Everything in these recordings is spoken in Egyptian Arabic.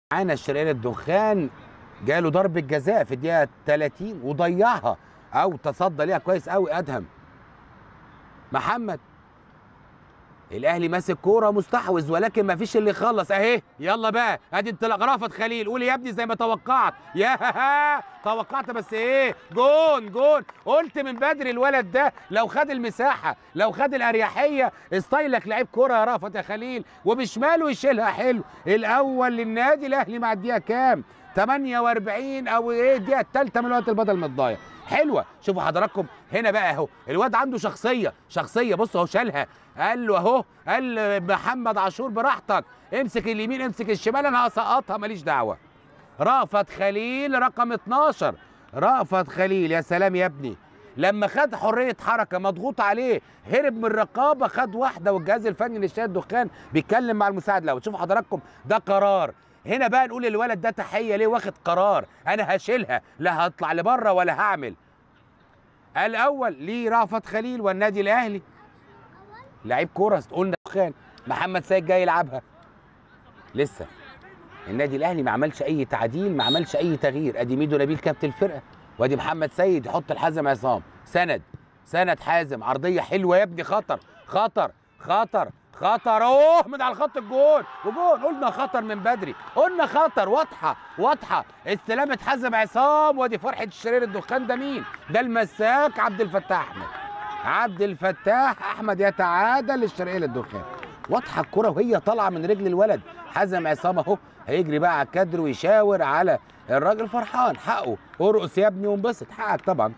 معانا الشرقية الدخان جاله ضربة جزاء في الدقيقة 30 وضيعها أو تصدى ليها كويس قوي أدهم محمد الأهلي ماسك كورة مستحوذ ولكن ما فيش اللي يخلص أهي يلا بقى أدي انطلاق رافت خليل قول يا ابني زي ما توقعت يا توقعت بس إيه جون جون قلت من بدري الولد ده لو خد المساحة لو خد الأريحية ستايلك لعيب كورة يا رافت يا خليل وبشماله يشيلها حلو الأول للنادي الأهلي مع الدقيقة كام 48 او ايه الدقيقه الثالثه من الوقت البدل من الضايع حلوه شوفوا حضراتكم هنا بقى اهو الواد عنده شخصيه شخصيه بص اهو شالها قال له اهو قال محمد عاشور براحتك امسك اليمين امسك الشمال انا هسقطها ماليش دعوه رأفت خليل رقم 12 رأفت خليل يا سلام يا ابني لما خد حريه حركه مضغوط عليه هرب من الرقابه خد واحده والجهاز الفني للشاي الدخان بيتكلم مع المساعد الاول شوفوا حضراتكم ده قرار هنا بقى نقول للولد ده تحيه ليه واخد قرار انا هشيلها لا هطلع لبره ولا هعمل الاول ليه رافت خليل والنادي الاهلي لعيب كوره قلنا دخان محمد سيد جاي يلعبها لسه النادي الاهلي ما عملش اي تعديل ما عملش اي تغيير ادي ميدو نبيل كابتن الفرقه وادي محمد سيد يحط الحازم عصام سند سند حازم عرضيه حلوه يا ابني خطر خطر خطر خطر اوه من على خط الجول وجول قلنا خطر من بدري قلنا خطر واضحه واضحه استلامه حازم عصام وادي فرحه الشرير الدخان ده مين ده المساك عبد الفتاح احمد عبد الفتاح احمد يتعادل الشرقيه للدخان واضحه الكره وهي طالعه من رجل الولد حازم عصام اهو هيجري بقى على الكادر ويشاور على الراجل فرحان حقه ارقص يا ابني وانبسط حقك طبعا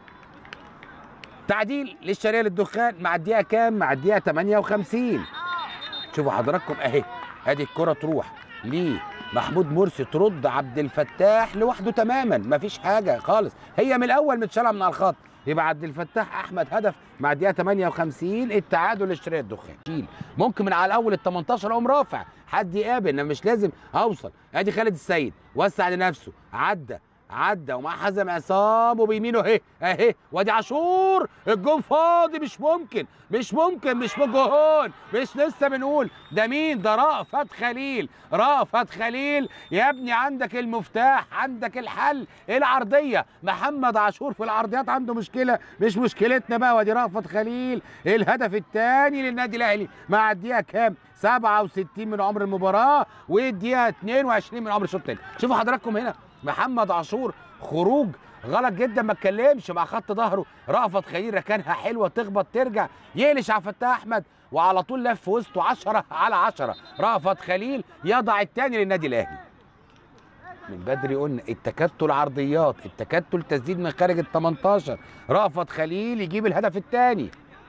تعديل للشرقيه للدخان مع الدقيقه كام مع الدقيقه 58 شوفوا حضراتكم اهي ادي الكره تروح ليه محمود مرسي ترد عبد الفتاح لوحده تماما مفيش حاجه خالص هي من الاول متشالة من على الخط يبقى عبد الفتاح احمد هدف مع الدقيقه 58 التعادل للشرقيه الدخان شيل ممكن من على الاول ال 18 اقوم رافع حد يقابل انا مش لازم اوصل ادي خالد السيد وسع لنفسه عدى عدى ومع حزم عصام وبيمينه اهي اهي وادي عاشور الجون فاضي مش ممكن مش ممكن مش جون مش لسه بنقول ده مين ده رأفت خليل رأفت خليل يا ابني عندك المفتاح عندك الحل العرضيه محمد عاشور في العرضيات عنده مشكله مش مشكلتنا بقى وادي رأفت خليل الهدف الثاني للنادي الاهلي مع الدقيقه كام 67 من عمر المباراه والدقيقه 22 من عمر الشوط الثاني شوفوا حضراتكم هنا محمد عاشور خروج غلط جدا ما اتكلمش مع خط ظهره رأفت خليل ركنها حلوه تخبط ترجع يقلش على فتاح احمد وعلى طول لف وسطه 10 على 10 رأفت خليل يضع الثاني للنادي الاهلي من بدري قلنا التكتل عرضيات التكتل تسديد من خارج ال 18 رأفت خليل يجيب الهدف الثاني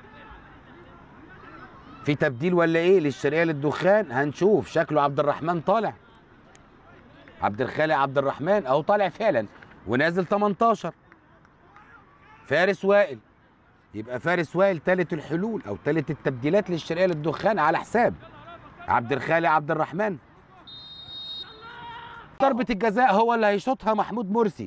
في تبديل ولا ايه للشرقيه للدخان هنشوف شكله عبد الرحمن طالع عبد الخالق عبد الرحمن اهو طالع فعلا ونازل 18 فارس وائل يبقى فارس وائل ثالث الحلول او ثالث التبديلات للشرقيه للدخان على حساب عبد الخالق عبد الرحمن ضربه الجزاء هو اللي هيشوطها محمود مرسي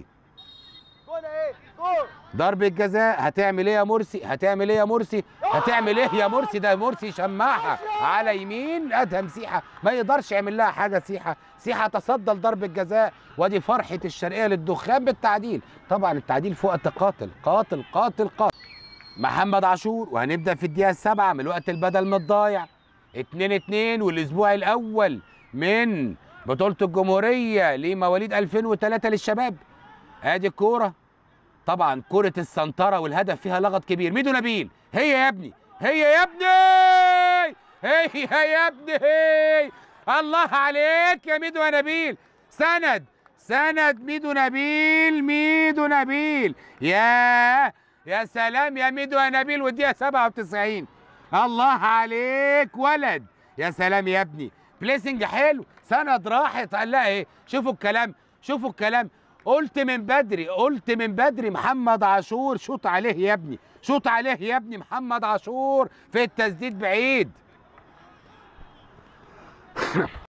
ضربة جزاء هتعمل ايه يا مرسي؟ هتعمل ايه يا مرسي؟ هتعمل ايه يا مرسي؟ ده مرسي شمعها على يمين ادهم سيحة ما يقدرش يعمل لها حاجة سيحة، سيحة تصدى لضربة جزاء وادي فرحة الشرقية للدخان بالتعديل، طبعا التعديل في وقت قاتل، قاتل قاتل قاتل. محمد عاشور وهنبدأ في الدقيقة السابعة من الوقت البدل من الضايع. 2 2 والأسبوع الأول من بطولة الجمهورية لمواليد 2003 للشباب. ادي الكورة طبعا كرة السنترة والهدف فيها لغط كبير ميدو نبيل هي يا ابني هي يا ابني هي يا ابني هي الله عليك يا ميدو يا نبيل سند سند ميدو نبيل ميدو نبيل يا يا سلام يا ميدو يا نبيل والدقيقة 97 الله عليك ولد يا سلام يا ابني بليسنج حلو سند راحت قال لها ايه شوفوا الكلام شوفوا الكلام قلت من بدري قلت من بدري محمد عاشور شوط عليه يا ابني شوط عليه يا ابني محمد عاشور في التسديد بعيد